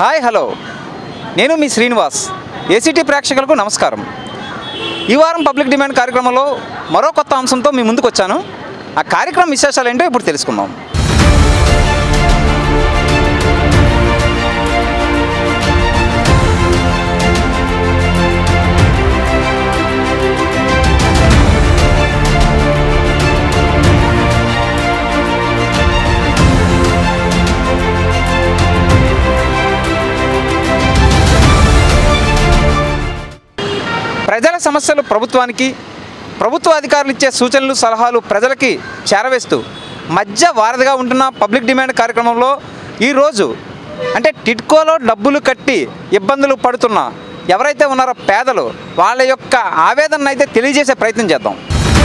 Hi hello నేను మీ Srinivas ACT ప్రేక్షకులకు నమస్కారం ఈ వారం పబ్లిక్ డిమాండ్ కార్యక్రమంలో మరో కొత్త అంశంతో మీ ముందుకు వచ్చాను ఆ కార్యక్రమం విశేషాలు ఏంటో ఇప్పుడు తెలుసుకుందాం ప్రజల సమస్యలు ప్రభుత్వానికి ప్రభుత్వ అధికారులు ఇచ్చే సూచనలు సలహాలు ప్రజలకి చేరవేస్తూ మధ్య వారధిగా ఉంటున్న పబ్లిక్ డిమాండ్ కార్యక్రమంలో ఈరోజు అంటే టిడ్కోలో డబ్బులు కట్టి ఇబ్బందులు పడుతున్న ఎవరైతే ఉన్నారో పేదలు వాళ్ళ యొక్క ఆవేదన అయితే తెలియజేసే ప్రయత్నం చేద్దాం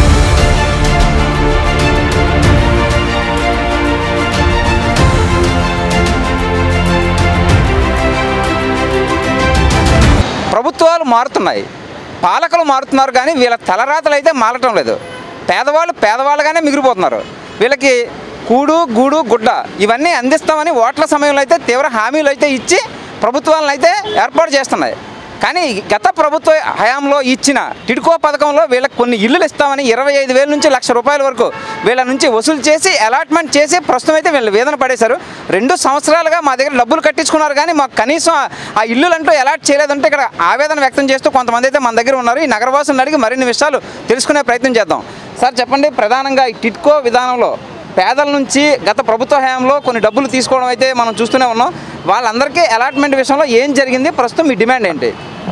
ప్రభుత్వాలు మారుతున్నాయి పాలకులు మారుతున్నారు కానీ వీళ్ళ తలరాతలు అయితే మారటం లేదు పేదవాళ్ళు పేదవాళ్ళుగానే మిగిలిపోతున్నారు వీళ్ళకి కూడు గూడు గుడ్డ ఇవన్నీ అందిస్తామని ఓట్ల సమయంలో అయితే తీవ్ర హామీలు అయితే ఇచ్చి ప్రభుత్వాలను అయితే ఏర్పాటు చేస్తున్నాయి కానీ గత ప్రభుత్వ హయాంలో ఇచ్చిన టిడ్కో పథకంలో వీళ్ళకి కొన్ని ఇల్లులు ఇస్తామని ఇరవై ఐదు వేల నుంచి లక్ష రూపాయల వరకు వీళ్ళ నుంచి వసూలు చేసి అలాట్మెంట్ చేసి ప్రస్తుతం అయితే వీళ్ళు వేదన పడేశారు రెండు సంవత్సరాలుగా మా దగ్గర డబ్బులు కట్టించుకున్నారు కానీ మాకు కనీసం ఆ- ఆ ఇల్లులు అంటూ అలాట్ చేయలేదంటే ఇక్కడ ఆవేదన వ్యక్తం చేస్తూ కొంతమంది అయితే మన దగ్గర ఉన్నారు ఈ నగరవాసులను అడిగి మరిన్ని విషయాలు తెలుసుకునే ప్రయత్నం చేద్దాం సార్ చెప్పండి ప్రధానంగా ఈ టిడ్కో విధానంలో పేదల నుంచి గత ప్రభుత్వ హయాంలో కొన్ని డబ్బులు తీసుకోవడం అయితే మనం చూస్తూనే ఉన్నాం వాళ్ళందరికీ అలాట్మెంట్ విషయంలో ఏం జరిగింది ప్రస్తుతం మీ డిమాండ్ ఏంటి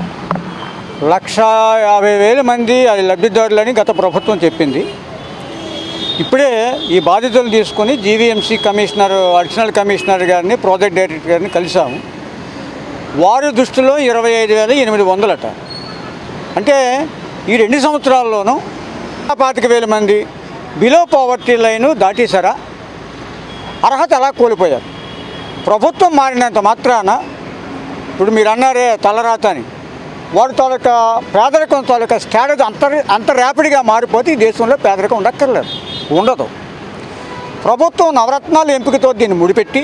లక్ష యాభై వేల మంది అది లబ్ధిదారులని గత ప్రభుత్వం చెప్పింది ఇప్పుడే ఈ బాధితులను తీసుకొని జీవీఎంసీ కమిషనర్ అడిషనల్ కమిషనర్ గారిని ప్రాజెక్ట్ డైరెక్టర్ గారిని కలిసాము వారి దృష్టిలో ఇరవై ఐదు వేల ఎనిమిది వందలట అంటే ఈ రెండు సంవత్సరాల్లోనూ పాతిక వేల మంది బిలో పావర్టీ లైను దాటేశారా అర్హత ఎలా కోల్పోయారు ప్రభుత్వం మారినంత మాత్రాన ఇప్పుడు మీరు అన్నారే తలరాత అని వారి తాలూకా పేదరికం తాలూకా స్ట్రాటజీ అంత అంత ర్యాపిడ్గా మారిపోతే ఈ దేశంలో పేదరికం ఉండక్కర్లేదు ఉండదు ప్రభుత్వం నవరత్నాల ఎంపికతో దీన్ని ముడిపెట్టి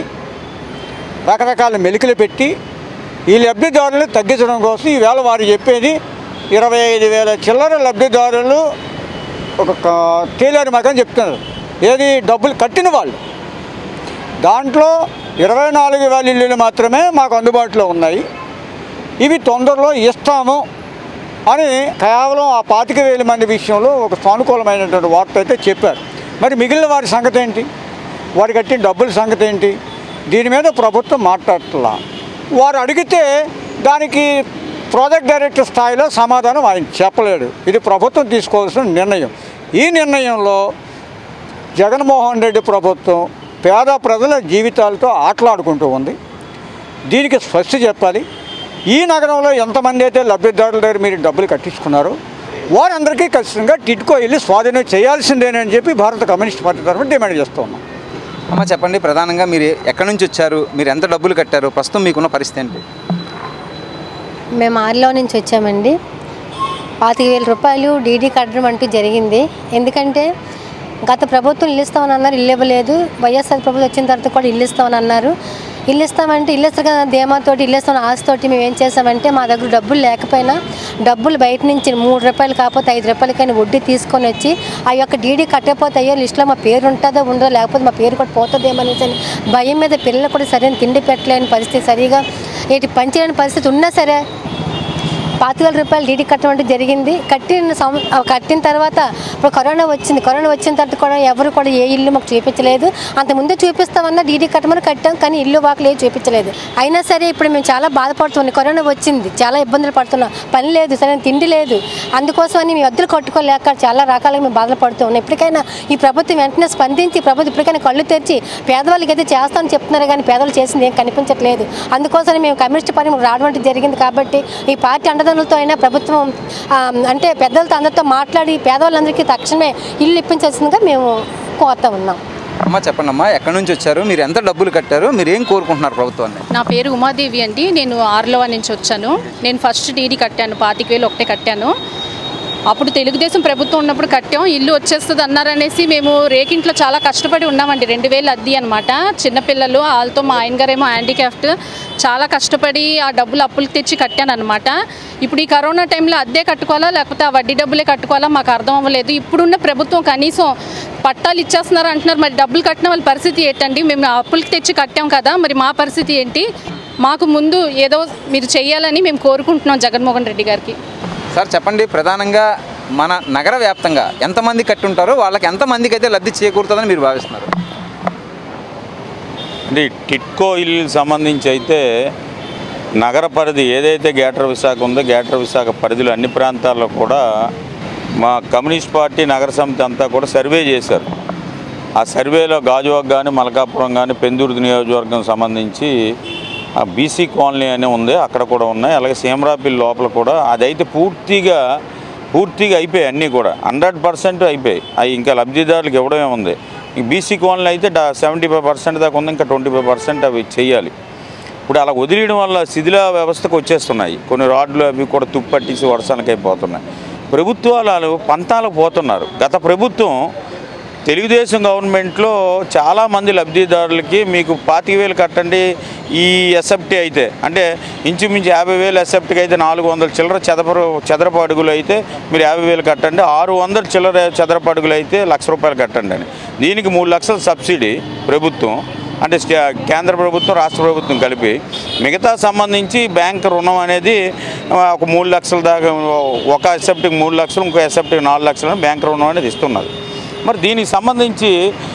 రకరకాల మెలికలు పెట్టి ఈ లబ్ధిదారులు తగ్గించడం కోసం ఈవేళ వారు చెప్పేది ఇరవై ఐదు వేల చిల్లర లబ్ధిదారులు ఒక క- తేలారి మగని చెప్తున్నారు ఏది డబ్బులు కట్టిన వాళ్ళు దాంట్లో ఇరవై నాలుగు వేల ఇల్లులు మాత్రమే మాకు అందుబాటులో ఉన్నాయి ఇవి తొందరలో ఇస్తాము అని కేవలం ఆ పాతిక వేల మంది విషయంలో ఒక సానుకూలమైనటువంటి వార్త అయితే చెప్పారు మరి మిగిలిన వారి సంగతి ఏంటి వారి కట్టిన డబ్బుల సంగతి ఏంటి దీని మీద ప్రభుత్వం మాట్లాడట్లా వారు అడిగితే దానికి ప్రాజెక్ట్ డైరెక్టర్ స్థాయిలో సమాధానం ఆయన చెప్పలేడు ఇది ప్రభుత్వం తీసుకోవాల్సిన నిర్ణయం ఈ నిర్ణయంలో జగన్మోహన్ రెడ్డి ప్రభుత్వం పేద ప్రజల జీవితాలతో ఆటలాడుకుంటూ ఉంది దీనికి స్పష్ట చెప్పాలి ఈ నగరంలో ఎంతమంది అయితే లబ్ధిదారుల దగ్గర మీరు డబ్బులు కట్టించుకున్నారో వారందరికీ ఖచ్చితంగా టిడ్కో వెళ్ళి స్వాధీనం చేయాల్సిందేనని చెప్పి భారత కమ్యూనిస్ట్ పార్టీ తరఫున డిమాండ్ చేస్తూ ఉన్నాం అమ్మ చెప్పండి ప్రధానంగా మీరు ఎక్కడి నుంచి వచ్చారు మీరు ఎంత డబ్బులు కట్టారు ప్రస్తుతం మీకున్న పరిస్థితి ఏంటి మేము ఆరులో నుంచి వచ్చామండి పాతిక వేల రూపాయలు డీడీ కట్టడం అంటూ జరిగింది ఎందుకంటే గత ప్రభుత్వం ఇల్లు ఇస్తామని అన్నారు ఇల్లు ఇవ్వలేదు వైఎస్ఆర్ ప్రభుత్వం వచ్చిన తర్వాత కూడా ఇల్లు ఇస్తామని అన్నారు ఇల్లు ఇస్తామంటే ఇల్లు ఇస్తారు కదా ధీమాతోటి ఇల్లు ఇస్తామని ఆశతోటి మేము ఏం చేసామంటే మా దగ్గర డబ్బులు లేకపోయినా డబ్బులు బయట నుంచి మూడు రూపాయలు కాకపోతే ఐదు రూపాయలకైనా వడ్డీ తీసుకొని వచ్చి ఆ యొక్క డీడీ కట్టకపోతే అయ్యో లిస్టులో మా పేరు ఉంటుందో ఉండదో లేకపోతే మా పేరు కూడా పోతుందేమో అనేసి అని భయం మీద పిల్లలు కూడా సరైన తిండి పెట్టలేని పరిస్థితి సరిగా ఏంటి పంచలేని పరిస్థితి ఉన్నా సరే పాతిక వేల రూపాయలు డీడీ కట్టడం అంటే జరిగింది కట్టిన సం ఆ కట్టిన తర్వాత ఇప్పుడు కరోనా వచ్చింది కరోనా వచ్చిన తర్వాత కూడా ఎవరు కూడా ఏ ఇల్లు మాకు చూపించలేదు అంతకుముందు చూపిస్తామన్నా డీడీ కట్టమని కట్టాం కానీ ఇల్లు వాకులు ఏది చూపించలేదు అయినా సరే ఇప్పుడు మేము చాలా బాధపడుతున్నాం కరోనా వచ్చింది చాలా ఇబ్బందులు పడుతున్నాం పని లేదు సరైన తిండి లేదు అందుకోసమని మేము అద్దెలు కట్టుకోలేక చాలా రకాలుగా మేము బాధలు పడుతూ ఉన్నాం ఇప్పటికైనా ఈ ప్రభుత్వం వెంటనే స్పందించి ప్రభుత్వం ఇప్పటికైనా కళ్ళు తెరిచి పేదవాళ్ళకి అయితే చేస్తామని చెప్తున్నారు కానీ పేదలు చేసింది ఏం కనిపించట్లేదు అందుకోసం మేము కమ్యూనిస్ట్ పార్టీ రావడం అంటే జరిగింది కాబట్టి ఈ పార్టీ అండదండలతో అయినా ప్రభుత్వం ఆ, అంటే పెద్దలతో అందరితో మాట్లాడి పేదవాళ్ళందరికీ తక్షణమే ఇల్లు ఇప్పించాల్సిందిగా మేము కోరుతా ఉన్నాం అమ్మ చెప్పండి అమ్మా ఎక్కడి నుంచి వచ్చారు మీరు ఎంత డబ్బులు కట్టారు మీరు ఏం కోరుకుంటున్నారు ప్రభుత్వాన్ని నా పేరు ఉమాదేవి అండి నేను ఆర్లోవా నుంచి వచ్చాను నేను ఫస్ట్ డీడీ కట్టాను పాతిక వేలు ఒకటే కట్టాను అప్పుడు తెలుగుదేశం ప్రభుత్వం ఉన్నప్పుడు కట్టాం ఇల్లు వచ్చేస్తుంది అన్నారనేసి మేము రేకింట్లో చాలా కష్టపడి ఉన్నామండి రెండు వేలు అద్దె అనమాట చిన్నపిల్లలు వాళ్ళతో మా ఆయన గారేమో హ్యాండిక్యాఫ్ట్ చాలా కష్టపడి ఆ డబ్బులు అప్పులకు తెచ్చి కట్టాను అనమాట ఇప్పుడు ఈ కరోనా టైంలో అద్దె కట్టుకోవాలా లేకపోతే ఆ వడ్డీ డబ్బులే కట్టుకోవాలా మాకు అర్థం అవ్వలేదు ఇప్పుడున్న ప్రభుత్వం కనీసం పట్టాలు ఇచ్చేస్తున్నారు అంటున్నారు మరి డబ్బులు కట్టిన వాళ్ళ పరిస్థితి ఏంటండి మేము అప్పులకి తెచ్చి కట్టాం కదా మరి మా పరిస్థితి ఏంటి మాకు ముందు ఏదో మీరు చేయాలని మేము కోరుకుంటున్నాం జగన్మోహన్ రెడ్డి గారికి సార్ చెప్పండి ప్రధానంగా మన నగర వ్యాప్తంగా ఎంతమంది కట్టి ఉంటారో వాళ్ళకి ఎంతమందికి అయితే లబ్ధి చేకూరుతుందని మీరు భావిస్తున్నారు అంటే ఈ టిట్కో ఇల్లు సంబంధించి అయితే నగర పరిధి ఏదైతే గ్రేటర్ విశాఖ ఉందో గ్రేటర్ విశాఖ పరిధిలో అన్ని ప్రాంతాల్లో కూడా మా కమ్యూనిస్ట్ పార్టీ నగర సమితి అంతా కూడా సర్వే చేశారు ఆ సర్వేలో గాజువాక్ కానీ మలకాపురం కానీ పెందుర్తి నియోజకవర్గం సంబంధించి ఆ బీసీ కాలనీ అని ఉంది అక్కడ కూడా ఉన్నాయి అలాగే సీమరాపిల్ లోపల కూడా అదైతే పూర్తిగా పూర్తిగా అయిపోయాయి అన్నీ కూడా హండ్రెడ్ పర్సెంట్ అయిపోయాయి అవి ఇంకా లబ్ధిదారులకు ఇవ్వడమే ఉంది ఈ బీసీ కాలనీ అయితే సెవెంటీ ఫైవ్ పర్సెంట్ దాకా ఉంది ఇంకా ట్వంటీ ఫైవ్ పర్సెంట్ అవి చేయాలి ఇప్పుడు అలా వదిలేయడం వల్ల శిథిల వ్యవస్థకు వచ్చేస్తున్నాయి కొన్ని రాడ్లు అవి కూడా తుప్పట్టేసి వర్షానికి అయిపోతున్నాయి ప్రభుత్వాలు పంతాలకు పోతున్నారు గత ప్రభుత్వం తెలుగుదేశం గవర్నమెంట్లో చాలామంది లబ్ధిదారులకి మీకు పాతిక వేలు కట్టండి ఈ ఎస్ఎఫ్టీ అయితే అంటే ఇంచుమించు యాభై వేలు ఎస్ఎఫ్టీకి అయితే నాలుగు వందల చిల్లర చదపరు చదరపు అడుగులు అయితే మీరు యాభై వేలు కట్టండి ఆరు వందల చిల్లర చదరపు అడుగులు అయితే లక్ష రూపాయలు కట్టండి అని దీనికి మూడు లక్షల సబ్సిడీ ప్రభుత్వం అంటే స్టే- కేంద్ర ప్రభుత్వం రాష్ట్ర ప్రభుత్వం కలిపి మిగతా సంబంధించి బ్యాంక్ రుణం అనేది ఆ, ఒక మూడు లక్షల దాకా ఒక ఎసెప్ట్కి మూడు లక్షలు ఇంకో ఎసెప్ట్కి నాలుగు లక్షలు బ్యాంక్ రుణం అనేది ఇస్తున్నది మరి దీనికి సంబంధించి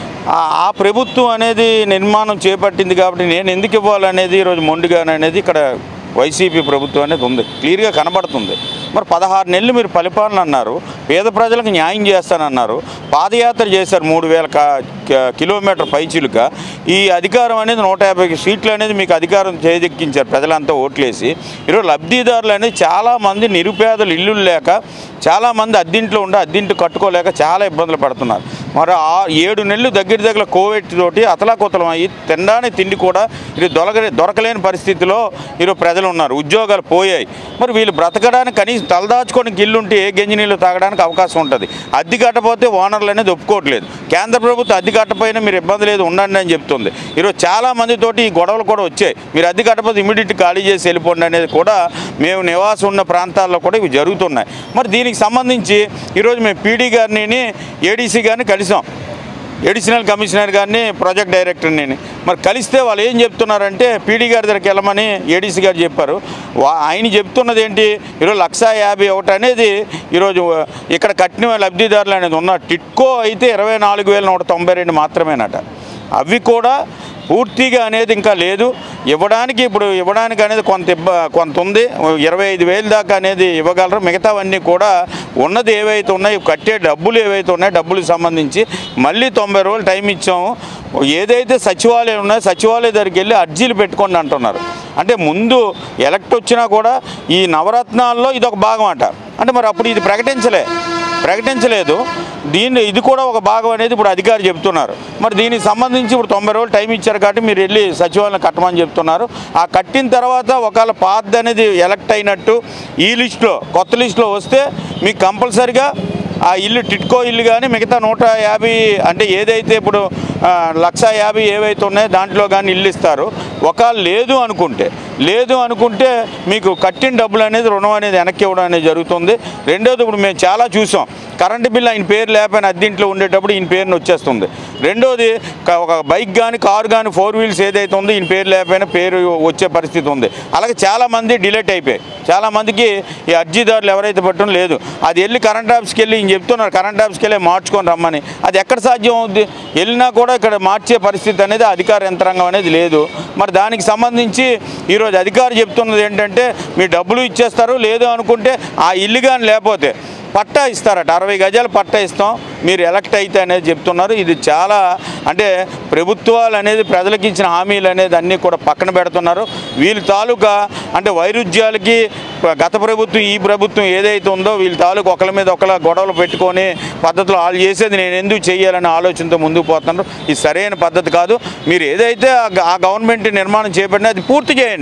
ఆ- ఆ ప్రభుత్వం అనేది నిర్మాణం చేపట్టింది కాబట్టి నేను ఎందుకు ఇవ్వాలనేది ఈరోజు మొండిగానే అనేది ఇక్కడ వైసీపీ ప్రభుత్వం అనేది ఉంది క్లియర్గా కనబడుతుంది మరి పదహారు నెలలు మీరు పరిపాలన అన్నారు పేద ప్రజలకు న్యాయం చేస్తానన్నారు పాదయాత్ర చేశారు మూడు వేల కా- క- కిలోమీటర్ పైచిలుక ఈ అధికారం అనేది నూట యాభై సీట్లు అనేది మీకు అధికారం చేజెక్కించారు ప్రజలంతా ఓట్లేసి ఈరోజు లబ్ధిదారులు అనేది చాలామంది నిరుపేదలు ఇల్లు లేక చాలామంది అద్దింట్లో ఉండి అద్దింటి కట్టుకోలేక చాలా ఇబ్బందులు పడుతున్నారు మరి ఆ ఏడు నెలలు దగ్గర దగ్గర కోవిడ్ తోటి అతలాకుతలం అయ్యి తినడానికి తిండి కూడా ఇది దొరక దొరకలేని పరిస్థితిలో ఈరోజు ప్రజలు ఉన్నారు ఉద్యోగాలు పోయాయి మరి వీళ్ళు బ్రతకడానికి కనీసం తలదాచుకోవడానికి ఇల్లు ఉంటే ఏ గంజి నీళ్ళు తాగడానికి అవకాశం ఉంటుంది అద్దె కట్టపోతే ఓనర్లు అనేది ఒప్పుకోవట్లేదు కేంద్ర ప్రభుత్వం అద్దె కట్టపోయినా మీరు ఇబ్బంది లేదు ఉండండి అని చెప్తుంది ఈరోజు చాలా మందితోటి ఈ గొడవలు కూడా వచ్చాయి మీరు అద్దె కట్టపోతే ఇమీడియట్ ఖాళీ చేసి వెళ్ళిపోండి అనేది కూడా మేము నివాసం ఉన్న ప్రాంతాల్లో కూడా ఇవి జరుగుతున్నాయి మరి దీనికి సంబంధించి ఈరోజు మేము పీడీ గారిని ఏడీసీ గారిని కలిసాం ఎడిషనల్ కమిషనర్ గారిని ప్రాజెక్ట్ డైరెక్టర్ని మరి కలిస్తే వాళ్ళు ఏం చెప్తున్నారంటే పీడీ గారి దగ్గరికి వెళ్ళమని ఏడీసీ గారు చెప్పారు వా- ఆయన చెప్తున్నది ఏంటి ఈరోజు లక్ష యాభై ఒకటి అనేది ఈరోజు ఇక్కడ కట్టిన లబ్ధిదారులు అనేది ఉన్న టిట్కో అయితే ఇరవై నాలుగు వేల నూట తొంభై రెండు మాత్రమేనట అవి కూడా పూర్తిగా అనేది ఇంకా లేదు ఇవ్వడానికి ఇప్పుడు ఇవ్వడానికి అనేది కొంత ఇబ్బ కొంత ఉంది ఇరవై ఐదు వేలు దాకా అనేది ఇవ్వగలరు మిగతావన్నీ కూడా ఉన్నది ఏవైతే ఉన్నాయో కట్టే డబ్బులు ఏవైతే ఉన్నాయో డబ్బులకు సంబంధించి మళ్ళీ తొంభై రోజులు టైం ఇచ్చాము ఏదైతే సచివాలయం ఉన్నాయో సచివాలయం దగ్గరికి వెళ్ళి అర్జీలు పెట్టుకోండి అంటున్నారు అంటే ముందు ఎలక్ట్ వచ్చినా కూడా ఈ నవరత్నాల్లో ఇదొక భాగం అంట అంటే మరి అప్పుడు ఇది ప్రకటించలే ప్రకటించలేదు దీన్ని ఇది కూడా ఒక భాగం అనేది ఇప్పుడు అధికారి చెప్తున్నారు మరి దీనికి సంబంధించి ఇప్పుడు తొంభై రోజులు టైం ఇచ్చారు కాబట్టి మీరు వెళ్ళి సచివాలయం కట్టమని చెప్తున్నారు ఆ కట్టిన తర్వాత ఒకవేళ పాత అనేది ఎలక్ట్ అయినట్టు ఈ లిస్టులో కొత్త లిస్టులో వస్తే మీకు కంపల్సరిగా ఆ ఇల్లు టిట్కో ఇల్లు కానీ మిగతా నూట యాభై అంటే ఏదైతే ఇప్పుడు ఆ, లక్ష యాభై ఏవైతే ఉన్నాయో దాంట్లో కానీ ఇల్లు ఇస్తారు ఒకవేళ లేదు అనుకుంటే లేదు అనుకుంటే మీకు కట్టిన డబ్బులు అనేది రుణం అనేది వెనక్కి ఇవ్వడం అనేది జరుగుతుంది రెండోది ఇప్పుడు మేము చాలా చూసాం కరెంటు బిల్ ఆయన పేరు లేకపోయినా అద్దీంట్లో ఉండేటప్పుడు ఈయన పేరుని వచ్చేస్తుంది రెండోది క- ఒక బైక్ కానీ కారు కానీ ఫోర్ వీల్స్ ఏదైతే ఉందో ఈయన పేరు లేకపోయినా పేరు వచ్చే పరిస్థితి ఉంది అలాగే చాలామంది డిలేట్ అయిపోయాయి చాలామందికి ఈ అర్జీదారులు ఎవరైతే పట్టడం లేదు అది వెళ్ళి కరెంట్ ఆఫీస్కి వెళ్ళి ఈయన చెప్తున్నారు కరెంట్ ఆఫీస్కి వెళ్ళి మార్చుకొని రమ్మని అది ఎక్కడ సాధ్యం అవుద్ది వెళ్ళినా కూడా ఇక్కడ మార్చే పరిస్థితి అనేది అధికార యంత్రాంగం అనేది లేదు మరి దానికి సంబంధించి ఈరోజు అధికారి చెప్తున్నది ఏంటంటే మీ డబ్బులు ఇచ్చేస్తారు లేదు అనుకుంటే ఆ ఇల్లు కానీ లేకపోతే పట్టా ఇస్తారట అరవై గజాలు పట్టా ఇస్తాం మీరు ఎలక్ట్ అయితే అనేది చెప్తున్నారు ఇది చాలా అంటే ప్రభుత్వాలు అనేది ప్రజలకు ఇచ్చిన హామీలు అనేది అన్నీ కూడా పక్కన పెడుతున్నారు వీళ్ళ తాలూకా అంటే వైరుధ్యాలకి గత ప్రభుత్వం ఈ ప్రభుత్వం ఏదైతే ఉందో వీళ్ళ తాలూకా ఒకరి మీద ఒకళ్ళ గొడవలు పెట్టుకొని పద్ధతులు వాళ్ళు చేసేది నేను ఎందుకు చేయాలనే ఆలోచనతో ముందుకు పోతున్నారు ఇది సరైన పద్ధతి కాదు మీరు ఏదైతే ఆ గ- ఆ గవర్నమెంట్ నిర్మాణం చేపట్టినా అది పూర్తి చేయండి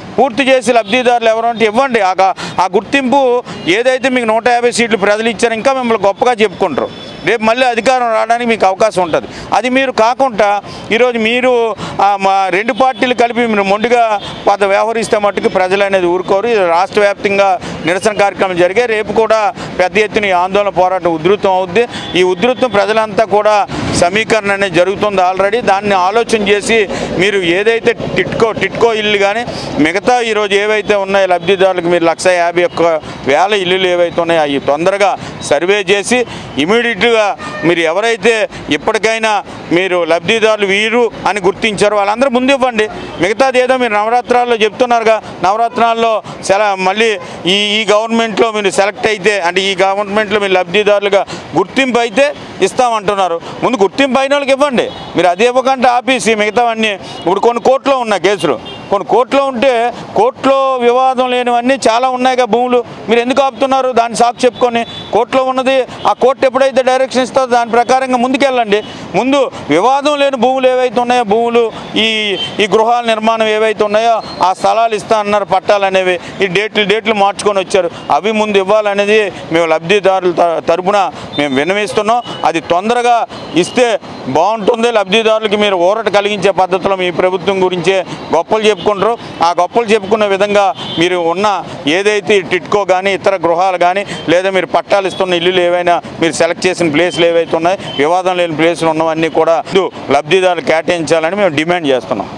పూర్తి చేసి లబ్ధిదారులు ఎవరు అంటే ఇవ్వండి ఆ గా- ఆ గుర్తింపు ఏదైతే మీకు నూట యాభై సీట్లు ప్రజలు ఇచ్చారో ఇంకా మిమ్మల్ని గొప్పగా చెప్పుకుంటారు రేపు మళ్ళీ అధికారం రావడానికి మీకు అవకాశం ఉంటుంది అది మీరు కాకుండా ఈరోజు మీరు ఆ, మా రెండు పార్టీలు కలిపి మీరు మొండిగా కొంత వ్యవహరిస్తే మట్టుకు ప్రజలు అనేది ఊరుకోరు ఇది రాష్ట్ర వ్యాప్తంగా నిరసన కార్యక్రమాలు జరిగాయి రేపు కూడా పెద్ద ఎత్తున ఈ ఆందోళన పోరాటం ఉధృతం అవుద్ది ఈ ఉధృతం ప్రజలంతా కూడా సమీకరణ అనేది జరుగుతుంది ఆల్రెడీ దాన్ని ఆలోచన చేసి మీరు ఏదైతే టిట్కో టిట్కో ఇల్లు కానీ మిగతా ఈరోజు ఏవైతే ఉన్నాయో లబ్ధిదారులకు మీరు లక్ష యాభై ఒక్క వేల ఇల్లులు ఏవైతే ఉన్నాయో అవి తొందరగా సర్వే చేసి ఇమీడియట్గా మీరు ఎవరైతే ఇప్పటికైనా మీరు లబ్ధిదారులు వీరు అని గుర్తించారో వాళ్ళందరూ ముందు ఇవ్వండి మిగతాది ఏదో మీరు నవరాత్రాల్లో చెప్తున్నారుగా నవరాత్రాల్లో సెల మళ్ళీ ఈ ఈ గవర్నమెంట్లో మీరు సెలెక్ట్ అయితే అంటే ఈ గవర్నమెంట్లో మీరు లబ్ధిదారులుగా గుర్తింపు అయితే ఇస్తామంటున్నారు ముందు గుర్తింపు అయిన వాళ్ళకి ఇవ్వండి మీరు అది ఇవ్వకుండా ఆపేసి మిగతావన్నీ ఇప్పుడు కొన్ని కోర్టులో ఉన్నాయి కేసులు కొన్ని కోర్టులో ఉంటే కోర్టులో వివాదం లేనివన్నీ చాలా ఉన్నాయిగా భూములు మీరు ఎందుకు ఆపుతున్నారు దాన్ని సాకు చెప్పుకొని కోర్టులో ఉన్నది ఆ కోర్టు ఎప్పుడైతే డైరెక్షన్ ఇస్తుందో దాని ప్రకారంగా ముందుకెళ్ళండి ముందు వివాదం లేని భూములు ఏవైతే ఉన్నాయో భూములు ఈ ఈ గృహాల నిర్మాణం ఏవైతే ఉన్నాయో ఆ స్థలాలు ఇస్తా అన్నారు పట్టాలు అనేవి ఈ డేట్లు డేట్లు మార్చుకొని వచ్చారు అవి ముందు ఇవ్వాలనేది మేము లబ్ధిదారుల త- తరపున మేము విన్నవిస్తున్నాం అది తొందరగా ఇస్తే బాగుంటుంది లబ్ధిదారులకి మీరు ఊరట కలిగించే పద్ధతిలో మీ ప్రభుత్వం గురించే గొప్పలు చెప్పుకుంటారు ఆ గొప్పలు చెప్పుకునే విధంగా మీరు ఉన్న ఏదైతే ఈ టిట్కో కానీ ఇతర గృహాలు కానీ లేదా మీరు పట్టాలు ఇస్తున్న ఇల్లులు ఏవైనా మీరు సెలెక్ట్ చేసిన ప్లేస్లు ఏవైతే ఉన్నాయో వివాదం లేని ప్లేసులు ఉన్నవన్నీ కూడా ముందు లబ్ధిదారులు కేటాయించాలని మేము డిమాండ్ చేస్తున్నాం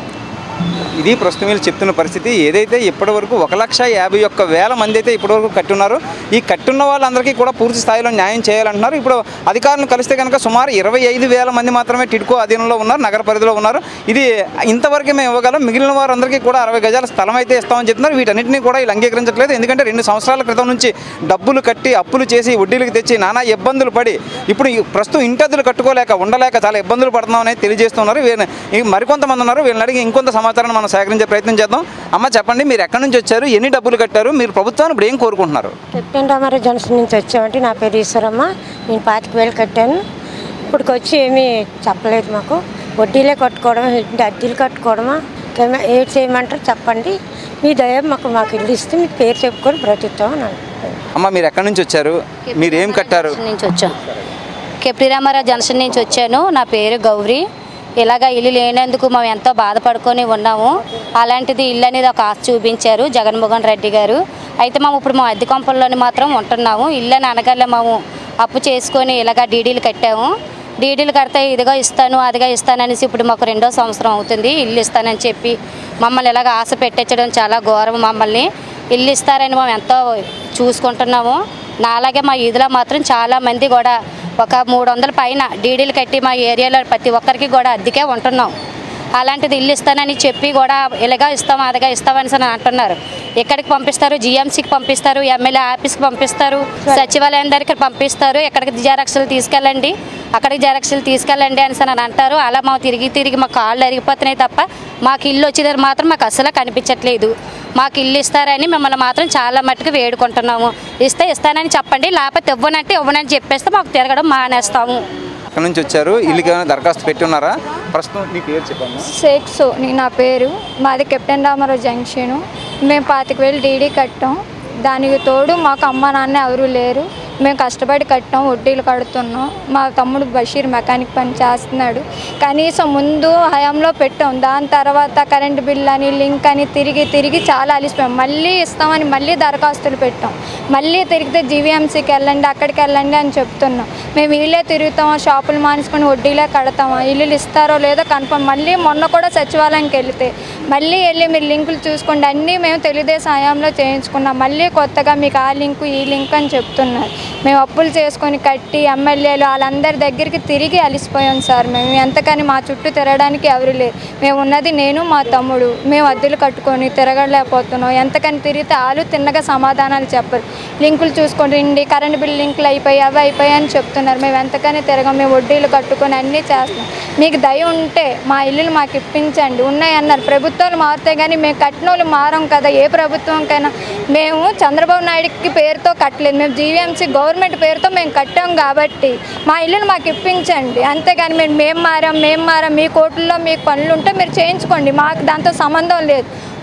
ఇది ప్రస్తుతం వీళ్ళు చెప్తున్న పరిస్థితి ఏదైతే ఇప్పటివరకు ఒక లక్ష యాభై ఒక్క వేల మంది అయితే ఇప్పటివరకు కట్టున్నారు ఈ కట్టున్న వాళ్ళందరికీ కూడా పూర్తి స్థాయిలో న్యాయం చేయాలంటున్నారు ఇప్పుడు అధికారులను కలిస్తే కనుక సుమారు ఇరవై ఐదు వేల మంది మాత్రమే టిడ్కో అధీనంలో ఉన్నారు నగర పరిధిలో ఉన్నారు ఇది ఇంతవరకే మేము ఇవ్వగలం మిగిలిన వారందరికీ కూడా అరవై గజాల స్థలం అయితే ఇస్తామని చెప్తున్నారు వీటన్నిటిని కూడా వీళ్ళు అంగీకరించట్లేదు ఎందుకంటే రెండు సంవత్సరాల క్రితం నుంచి డబ్బులు కట్టి అప్పులు చేసి వడ్డీలకు తెచ్చి నానా ఇబ్బందులు పడి ఇప్పుడు ఈ ప్రస్తుతం ఇంటద్దులు కట్టుకోలేక ఉండలేక చాలా ఇబ్బందులు పడుతున్నామని తెలియజేస్తున్నారు వీళ్ళని ఈ మరికొంతమంది ఉన్నారు వీళ్ళని అడిగి ఇంకొంత సమాచారాన్ని మనం సేకరించే ప్రయత్నం చేద్దాం అమ్మ చెప్పండి మీరు ఎక్కడి నుంచి వచ్చారు ఎన్ని డబ్బులు కట్టారు మీరు ప్రభుత్వాన్ని ఇప్పుడు ఏం కోరుకుంటున్నారు కెప్టెన్ రామారావు జంక్షన్ నుంచి వచ్చామంటే నా పేరు ఈశ్వరమ్మ నేను పాతిక వేలు కట్టాను ఇప్పటికి వచ్చి ఏమీ చెప్పలేదు మాకు వడ్డీలే కట్టుకోవడం ఏంటి అద్దెలు కట్టుకోవడమా ఇంకేమీ ఏది చేయమంటారు చెప్పండి మీ దయ మాకు మాకు ఇల్లు ఇస్తే మీ పేరు చెప్పుకొని బ్రతుకుతాం అని అంటున్నాను. అమ్మ మీరు ఎక్కడి నుంచి వచ్చారు మీరు ఏం కట్టారు జంక్షన్ నుంచి వచ్చాం కెప్రి రామారావు జంక్షన్ నుంచి వచ్చాను నా పేరు గౌరీ ఇలాగ ఇల్లు లేనందుకు మేము ఎంతో బాధపడుకొని ఉన్నాము అలాంటిది ఇల్లు అనేది ఒక ఆశ చూపించారు జగన్మోహన్ రెడ్డి గారు అయితే మేము ఇప్పుడు మా అద్దె కొంపల్లోని మాత్రం ఉంటున్నాము ఇల్లు అని అనగలే మేము అప్పు చేసుకొని ఇలాగ డీడీలు కట్టాము డీడీలు కడితే ఇదిగా ఇస్తాను అదిగా ఇస్తాను అనేసి ఇప్పుడు మాకు రెండో సంవత్సరం అవుతుంది ఇల్లు ఇస్తానని చెప్పి మమ్మల్ని ఇలాగ ఆశ పెట్టించడం చాలా ఘోరం మమ్మల్ని ఇల్లు ఇస్తారని మేము ఎంతో చూసుకుంటున్నాము నాలాగే మా ఈదులో మాత్రం చాలా మంది కూడా ఒక మూడు వందల పైన డీడీలు కట్టి మా ఏరియాలో ప్రతి ఒక్కరికి కూడా అద్దెకే ఉంటున్నాం అలాంటిది ఇల్లు ఇస్తానని చెప్పి కూడా ఇలాగా ఇస్తాం అదిగా ఇస్తామని అని అంటున్నారు ఎక్కడికి పంపిస్తారు జిఎంసీకి పంపిస్తారు ఎమ్మెల్యే ఆఫీస్కి పంపిస్తారు సచివాలయం దగ్గరికి పంపిస్తారు ఎక్కడికి జిరాక్స్లు తీసుకెళ్ళండి అక్కడికి జిరాక్స్లు తీసుకెళ్ళండి అని అని అంటారు అలా మా తిరిగి తిరిగి మా కాళ్ళు అరిగిపోతున్నాయి తప్ప మాకు ఇల్లు వచ్చేదారు మాత్రం మాకు అసలు కనిపించట్లేదు మాకు ఇల్లు ఇస్తారని మిమ్మల్ని మాత్రం చాలా మట్టుకు వేడుకుంటున్నాము ఇస్తే ఇస్తానని చెప్పండి లేకపోతే ఇవ్వనంటే ఇవ్వనని చెప్పేస్తే మాకు తిరగడం మానేస్తాము ఎక్కడి నుంచి వచ్చారు ఇల్లుకి ఏమైనా దరఖాస్తు పెట్టి ఉన్నారా ప్రస్తుతం నీ పేరు చెప్పమ్మా షేక్ సోని నా పేరు మాది కెప్టెన్ రామారావు జంక్షను మేము పాతిక వేలు డీడీ కట్టాం దానికి తోడు మాకు అమ్మ నాన్న ఎవరు లేరు మేము కష్టపడి కట్టాం వడ్డీలు కడుతున్నాం మా తమ్ముడు బషీర్ మెకానిక్ పని చేస్తున్నాడు కనీసం ముందు హయాంలో పెట్టాం దాని తర్వాత కరెంటు బిల్ అని లింక్ అని తిరిగి తిరిగి చాలా అలిసిపోయాం మళ్ళీ ఇస్తామని మళ్ళీ దరఖాస్తులు పెట్టాం మళ్ళీ తిరిగితే జీవీఎంసీకి వెళ్ళండి అక్కడికి వెళ్ళండి అని చెప్తున్నాం మేము వీళ్ళే తిరుగుతామా షాపులు మానేసుకొని వడ్డీలే కడతామా ఇల్లులు ఇస్తారో లేదో కన్ఫర్మ్ మళ్ళీ మొన్న కూడా సచివాలయంకి వెళితే మళ్ళీ వెళ్ళి మీరు లింకులు చూసుకోండి అన్నీ మేము తెలుగుదేశం హయాంలో చేయించుకున్నాం మళ్ళీ కొత్తగా మీకు ఆ లింకు ఈ లింక్ అని చెప్తున్నారు మేము అప్పులు చేసుకొని కట్టి ఎమ్మెల్యేలు వాళ్ళందరి దగ్గరికి తిరిగి అలిసిపోయాం సార్ మేము ఎంతకని మా చుట్టూ తిరగడానికి ఎవరు లేరు మేము ఉన్నది నేను మా తమ్ముడు మేము అద్దెలు కట్టుకొని తిరగలేకపోతున్నాం ఎంతకని తిరిగితే వాళ్ళు తిన్నగా సమాధానాలు చెప్పరు లింకులు చూసుకొని రండి కరెంట్ బిల్ లింకులు అయిపోయి అవి అయిపోయాయి అని చెప్తున్నారు మేము ఎంతకని తిరగం మేము వడ్డీలు కట్టుకొని అన్నీ చేస్తున్నాం మీకు దయ ఉంటే మా ఇల్లులు మాకు ఇప్పించండి ఉన్నాయి అన్నారు ప్రభుత్వాలు మారితే కానీ మేము కట్టిన వాళ్ళు మారం కదా ఏ ప్రభుత్వంకైనా మేము చంద్రబాబు నాయుడుకి పేరుతో కట్టలేదు మేము జీవీఎంసీ గవర్నమెంట్ పేరుతో మేము కట్టాం కాబట్టి మా ఇల్లును మాకు ఇప్పించండి అంతేగాని మేము మేము మారాం మేము మారాం మీ కోర్టుల్లో మీకు పనులు ఉంటే మీరు చేయించుకోండి మాకు దాంతో సంబంధం లేదు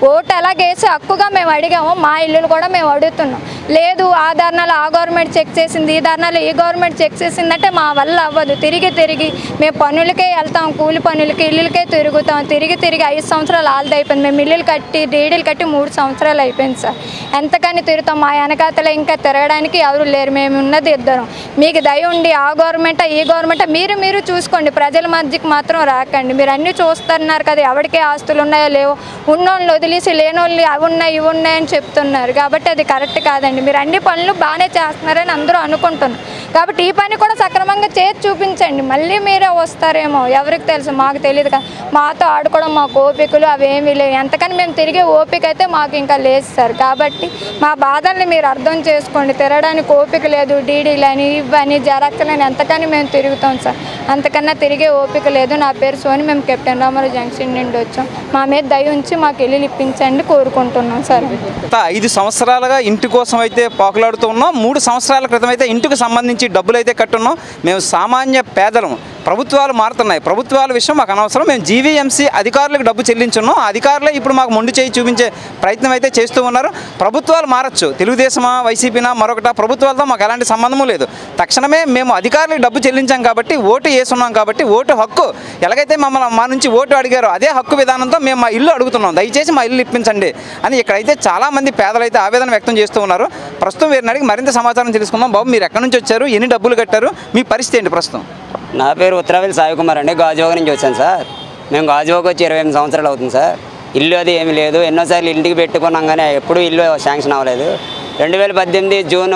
ఓటు ఎలాగేసి హక్కుగా మేము అడిగామో మా ఇల్లులు కూడా మేము అడుగుతున్నాం లేదు ఆ ధర్నాలు ఆ గవర్నమెంట్ చెక్ చేసింది ఈ ధర్నాలు ఈ గవర్నమెంట్ చెక్ చేసిందంటే మా వల్ల అవ్వదు తిరిగి తిరిగి మేము పనులకే వెళ్తాం కూలి పనులకి ఇల్లులకే తిరుగుతాం తిరిగి తిరిగి ఐదు సంవత్సరాలు ఆల్ది అయిపోయింది మేము ఇల్లులు కట్టి డీడీలు కట్టి మూడు సంవత్సరాలు అయిపోయింది సార్ ఎంతకని తిరుగుతాం మా వెనకాతల ఇంకా తిరగడానికి ఎవరు లేరు మేము ఉన్నది ఇద్దరం మీకు దయ ఉండి ఆ గవర్నమెంట్ ఈ గవర్నమెంట్ మీరు మీరు చూసుకోండి ప్రజల మధ్యకి మాత్రం రాకండి మీరు అన్నీ చూస్తున్నారు కదా ఎవరికి ఆస్తులు ఉన్నాయో లేవో ఉన్నోళ్ళు వదిలేసి లేనోళ్ళు అవి ఉన్నాయి ఇవి ఉన్నాయని చెప్తున్నారు కాబట్టి అది కరెక్ట్ కాదండి మీరు అన్ని పనులు బాగానే చేస్తున్నారని అందరూ అనుకుంటున్నారు కాబట్టి ఈ పని కూడా సక్రమంగా చేసి చూపించండి మళ్ళీ మీరే వస్తారేమో ఎవరికి తెలుసు మాకు తెలియదు కదా మాతో ఆడుకోవడం మాకు ఓపికలు అవేమీ లేవు ఎంతకని మేము తిరిగే ఓపిక అయితే మాకు ఇంకా లేదు సార్ కాబట్టి మా బాధల్ని మీరు అర్థం చేసుకోండి తిరగడానికి ఓపిక లేదు డీడీలని ఇవని జరక్కలని ఎంతకని మేము తిరుగుతాం సార్ అంతకన్నా తిరిగే ఓపిక లేదు నా పేరు సోని మేము కెప్టెన్ రామారావు జంక్షన్ నుండి వచ్చాం మా మీద దయ ఉంచి మాకు ఇల్లు ఇప్పించండి కోరుకుంటున్నాం సార్ గత ఐదు సంవత్సరాలుగా ఇంటి కోసం అయితే పాకులాడుతూ ఉన్నాం మూడు సంవత్సరాల క్రితం అయితే ఇంటికి సంబంధించి డబ్బులు అయితే కట్టున్నాం మేము సామాన్య పేదలం ప్రభుత్వాలు మారుతున్నాయి ప్రభుత్వాల విషయం మాకు అనవసరం మేము జీవీఎంసీ అధికారులకు డబ్బు చెల్లించున్నాం ఆ అధికారులే ఇప్పుడు మాకు మొండి చేయి చూపించే ప్రయత్నం అయితే చేస్తూ ఉన్నారు ప్రభుత్వాలు మారచ్చు తెలుగుదేశమా వైసీపీనా మరొకట ప్రభుత్వాలతో మాకు ఎలాంటి సంబంధము లేదు తక్షణమే మేము అధికారులకు డబ్బు చెల్లించాం కాబట్టి ఓటు వేసున్నాం కాబట్టి ఓటు హక్కు ఎలాగైతే మమ్మల్ని మా నుంచి ఓటు అడిగారో అదే హక్కు విధానంతో మేము మా ఇల్లు అడుగుతున్నాం దయచేసి మా ఇల్లు ఇప్పించండి అని ఇక్కడైతే చాలామంది పేదలు అయితే ఆవేదన వ్యక్తం చేస్తూ ఉన్నారు ప్రస్తుతం వీరిని అడిగి మరింత సమాచారం తెలుసుకుందాం బాబు మీరు ఎక్కడి నుంచి వచ్చారు ఎన్ని డబ్బులు కట్టారు మీ పరిస్థితి ఏంటి ప్రస్తుతం నా పేరు ఉత్తరావేలి సాయి కుమార్ అండి గాజువాక నుంచి వచ్చాను సార్ మేము గాజువాక వచ్చి ఇరవై ఎనిమిది సంవత్సరాలు అవుతుంది సార్ ఇల్లు అది ఏమీ లేదు ఎన్నోసార్లు ఇంటికి పెట్టుకున్నాం కానీ ఎప్పుడూ ఇల్లు శాంక్షన్ అవ్వలేదు రెండు వేల పద్దెనిమిది జూన్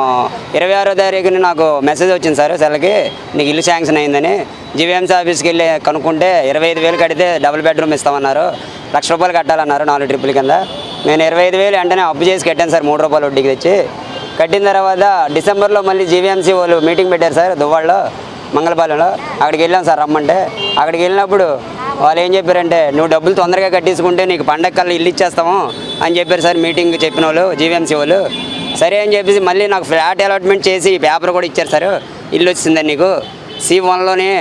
ఇరవై ఆరో తారీఖున నాకు మెసేజ్ వచ్చింది సార్ సెలకి నీకు ఇల్లు శాంక్షన్ అయిందని జీవీఎంసీ ఆఫీస్కి వెళ్ళి కనుక్కుంటే ఇరవై ఐదు వేలు కడితే డబుల్ బెడ్రూమ్ ఇస్తామన్నారు లక్ష రూపాయలు కట్టాలన్నారు నాలుగు ట్రిప్పుల కింద నేను ఇరవై ఐదు వేలు వెంటనే అప్పు చేసి కట్టాను సార్ మూడు రూపాయలు వడ్డీకి తెచ్చి కట్టిన తర్వాత డిసెంబర్లో మళ్ళీ జీవీఎంసీ వాళ్ళు మీటింగ్ పెట్టారు సార్ దువ్వాడలో మంగళపాలెంలో అక్కడికి వెళ్ళాం సార్ రమ్మంటే అక్కడికి వెళ్ళినప్పుడు వాళ్ళు ఏం చెప్పారంటే నువ్వు డబ్బులు తొందరగా కట్టేసుకుంటే నీకు పండగ కల్లా ఇల్లు ఇచ్చేస్తాము అని చెప్పారు సార్ మీటింగ్ చెప్పిన వాళ్ళు జీవీఎంసీ వాళ్ళు సరే అని చెప్పేసి మళ్ళీ నాకు ఫ్లాట్ అలాట్మెంట్ చేసి పేపర్ కూడా ఇచ్చారు సార్ ఇల్లు వచ్చిందని నీకు సి వన్లోనే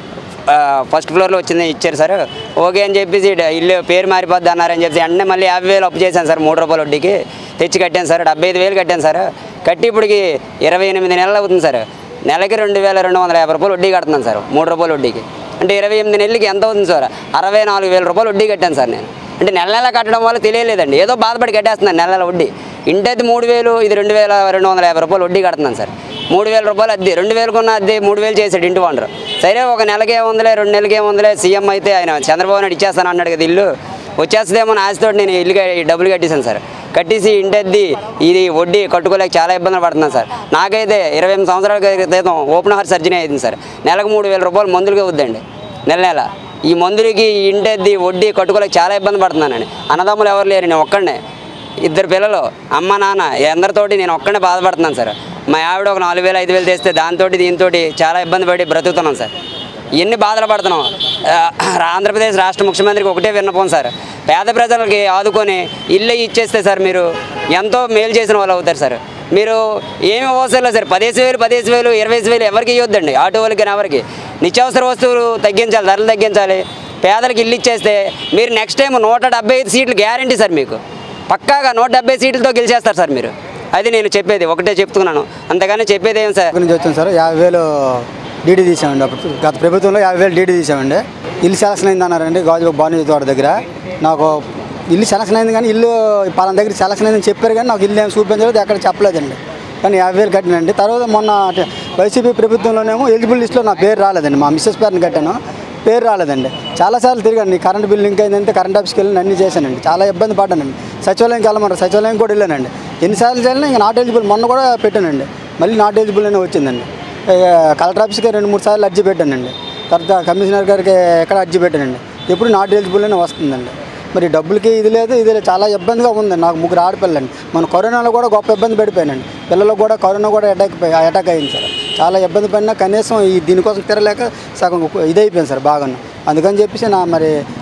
ఫస్ట్ ఫ్లోర్లో వచ్చింది ఇచ్చారు సార్ ఓకే అని చెప్పేసి డ- ఇల్లు పేరు మారిపోద్ది అన్నారని చెప్పి వెంటనే మళ్ళీ యాభై వేలు అప్పు చేశాను సార్ మూడు రూపాయల వడ్డీకి తెచ్చి కట్టాను సార్ డెబ్బై ఐదు వేలు కట్టాను సార్ కట్టి ఇప్పటికి ఇరవై ఎనిమిది నెలలు అవుతుంది సార్ నెలకి రెండు వేల రెండు వందల యాభై రూపాయలు వడ్డీ కడుతున్నాను సార్ మూడు రూపాయల వడ్డీకి అంటే ఇరవై ఎనిమిది నెలలకి ఎంత అవుతుంది సార్ అరవై నాలుగు వేల రూపాయలు వడ్డీ కట్టాను సార్ నేను అంటే నెల నెల కట్టడం వల్ల తెలియలేదండి ఏదో బాధపడి కట్టేస్తున్నాను నెల నెల వడ్డీ ఇంటి అయితే మూడు వేలు ఇది రెండు వేల రెండు వందల యాభై రూపాయలు వడ్డీ కడుతున్నాను సార్ మూడు వేల రూపాయలు అద్దె రెండు వేలకున్న అద్దె మూడు వేలు చేశాడు ఇంటి ఓనర్ సరే ఒక నెలకి ఏముందిలే రెండు నెలలకి ఏముందిలే సీఎం అయితే ఆయన చంద్రబాబు నాయుడు ఇచ్చేస్తాను అన్నాడు కదా ఇల్లు వచ్చేస్తుందేమో అని ఆశతో నేను ఇల్లు క- డబ్బులు కట్టేశాను సార్ కట్టేసి ఇంటి అద్దె ఇది వడ్డీ కట్టుకోలేక చాలా ఇబ్బందులు పడుతున్నాను సార్ నాకైతే ఇరవై ఎనిమిది సంవత్సరాల క్రితం ఓపెన్ హార్ట్ సర్జరీ అయింది సార్ నెలకు మూడు వేల రూపాయలు మందులుగా అవుద్దండి నెల నెల ఈ మందులకి ఇంటి అద్దె వడ్డీ కట్టుకోలేక చాలా ఇబ్బంది పడుతున్నానండి అన్నదమ్ములు ఎవరు లేరు నేను ఒక్కడనే ఇద్దరు పిల్లలు అమ్మ నాన్న అందరితోటి నేను ఒక్కడే బాధపడుతున్నాను సార్ మా ఆవిడ ఒక నాలుగు వేలు ఐదు వేలు తెస్తే దాంతో దీంతో చాలా ఇబ్బంది పడి బ్రతుకుతున్నాం సార్ ఎన్ని బాధలు పడుతున్నాం ఆ, ఆంధ్రప్రదేశ్ రాష్ట్ర ముఖ్యమంత్రికి ఒకటే విన్నపం సార్ పేద ప్రజలకి ఆదుకొని ఇల్లు ఇచ్చేస్తే సార్ మీరు ఎంతో మేలు చేసిన వాళ్ళు అవుతారు సార్ మీరు ఏమి అవసరం లేదు సార్ పదిహేను వేలు పదిహేను వేలు ఇరవై ఐదు వేలు ఎవరికి ఇవ్వద్దండి ఆటో వాళ్ళకి కానీ ఎవరికి నిత్యావసర వస్తువులు తగ్గించాలి ధరలు తగ్గించాలి పేదలకు ఇల్లు ఇచ్చేస్తే మీరు నెక్స్ట్ టైం నూట డెబ్బై ఐదు సీట్లు గ్యారంటీ సార్ మీకు పక్కాగా నూట డెబ్బై సీట్లతో గెలిచేస్తారు సార్ మీరు అది నేను చెప్పేది ఒకటే చెప్తున్నాను అంతగానే చెప్పేది ఏం సార్ ఎక్కడి నుంచి వచ్చాను సార్ యాభై వేలు డీడీ తీసామండి అప్పుడు గత ప్రభుత్వంలో యాభై వేలు డీడీ తీసామండి ఇల్లు సెలక్షన్ అయింది అన్నారండి గాజు బాను తోట దగ్గర నాకు ఇల్లు సెలక్షన్ అయింది కానీ ఇల్లు పలానా దగ్గర సెలక్షన్ అయిందని చెప్పారు కానీ నాకు ఇల్లు ఏం చూపించలేదు ఎక్కడ చెప్పలేదండి కానీ యాభై వేలు కట్టినండి తర్వాత మొన్న అంటే వైసీపీ ప్రభుత్వంలోనేమో ఎలిజిబుల్ లిస్ట్లో నా పేరు రాలేదండి మా మిస్సెస్ పేరుని కట్టాను పేరు రాలేదండి చాలాసార్లు తిరిగాను కరెంట్ బిల్ లింక్ అయిందంటే కరెంట్ ఆఫీస్కి వెళ్ళి అన్నీ చేశానండి చాలా ఇబ్బంది పడ్డానండి సచివాలయంకి వెళ్ళమన్నారు సచివాలయం కూడా వెళ్ళానండి ఎన్నిసార్లు చేయాలని ఇంకా నాట్ ఎలిజిబుల్ మొన్న కూడా పెట్టానండి మళ్ళీ నాట్ ఎలిజిబుల్ అనే వచ్చిందండి ఇక కలెక్టర్ ఆఫీస్కి రెండు మూడు సార్లు అర్జీ పెట్టానండి తర్వాత కమిషనర్ గారికి ఎక్కడ అర్జీ పెట్టానండి ఎప్పుడు నాట్ ఎలిజిబుల్ అనే వస్తుందండి మరి డబ్బులకి ఇది లేదు ఇది లేదు చాలా ఇబ్బందిగా ఉందండి నాకు ముగ్గురు ఆడపిల్లండి మన కరోనాలో కూడా గొప్ప ఇబ్బంది పడిపోయానండి పిల్లలకు కూడా కరోనా కూడా అటాక్ అటాక్ అయింది సార్ చాలా ఇబ్బంది పడినా కనీసం ఈ దీనికోసం తిరలేక సగం ఇదైపోయింది సార్ బాగా అందుకని చెప్పేసి నా మరి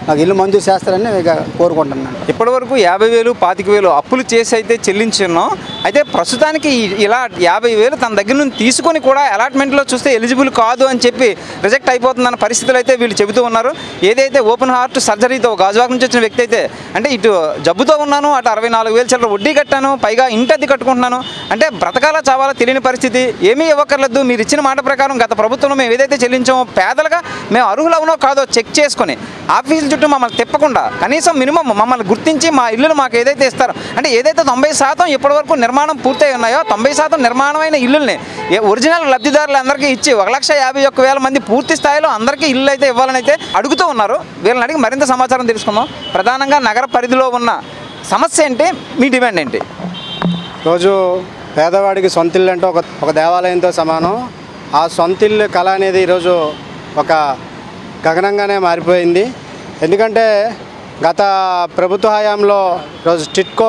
నాకు ఇల్లు మంజూరు చేస్తారని ఇక కోరుకుంటున్నాను ఇప్పటి వరకు యాభై వేలు పాతిక వేలు అప్పులు చేసి అయితే చెల్లించున్నాం అయితే ప్రస్తుతానికి ఈ- ఇలా యాభై వేలు తన దగ్గర నుంచి తీసుకొని కూడా అలాట్మెంట్లో చూస్తే ఎలిజిబుల్ కాదు అని చెప్పి రిజెక్ట్ అయిపోతుందన్న పరిస్థితులు అయితే వీళ్ళు చెబుతూ ఉన్నారు ఏదైతే ఓపెన్ హార్ట్ సర్జరీతో గాజువాక నుంచి వచ్చిన వ్యక్తి అయితే అంటే ఇటు జబ్బుతో ఉన్నాను అటు అరవై నాలుగు వేలు చిల్లర వడ్డీ కట్టాను పైగా ఇంటి అద్దె కట్టుకుంటున్నాను అంటే బ్రతకాలా చావాలా తెలియని పరిస్థితి ఏమీ ఇవ్వక్కర్లేదు మీరు ఇచ్చిన మాట ప్రకారం గత ప్రభుత్వంలో మేము ఏదైతే చెల్లించామో పేదలుగా మేము అర్హులవునో కాదో చెక్ చేసుకొని ఆఫీసుల చుట్టూ మమ్మల్ని తిప్పకుండా కనీసం మినిమం మమ్మల్ని గుర్తించి మా ఇల్లులు మాకు ఏదైతే ఇస్తారో అంటే ఏదైతే తొంభై శాతం ఇప్పటివరకు నిర్మాణం పూర్తయి ఉన్నాయో తొంభై శాతం నిర్మాణమైన ఇల్లుల్ని ఏ ఒరిజినల్ లబ్ధిదారులందరికీ ఇచ్చి ఒక లక్ష యాభై ఒక్క వేల మంది పూర్తి స్థాయిలో అందరికీ ఇల్లు అయితే ఇవ్వాలని అయితే అడుగుతూ ఉన్నారు వీళ్ళని అడిగి మరింత సమాచారం తెలుసుకుందాం ప్రధానంగా నగర పరిధిలో ఉన్న సమస్య ఏంటి మీ డిమాండ్ ఏంటి రోజు పేదవాడికి సొంత ఇల్లు అంటే ఒక ఒక దేవాలయంతో సమానం ఆ సొంత ఇల్లు కళ అనేది ఈరోజు ఒక గగనంగానే మారిపోయింది ఎందుకంటే గత ప్రభుత్వ హయాంలో ఈరోజు టిట్కో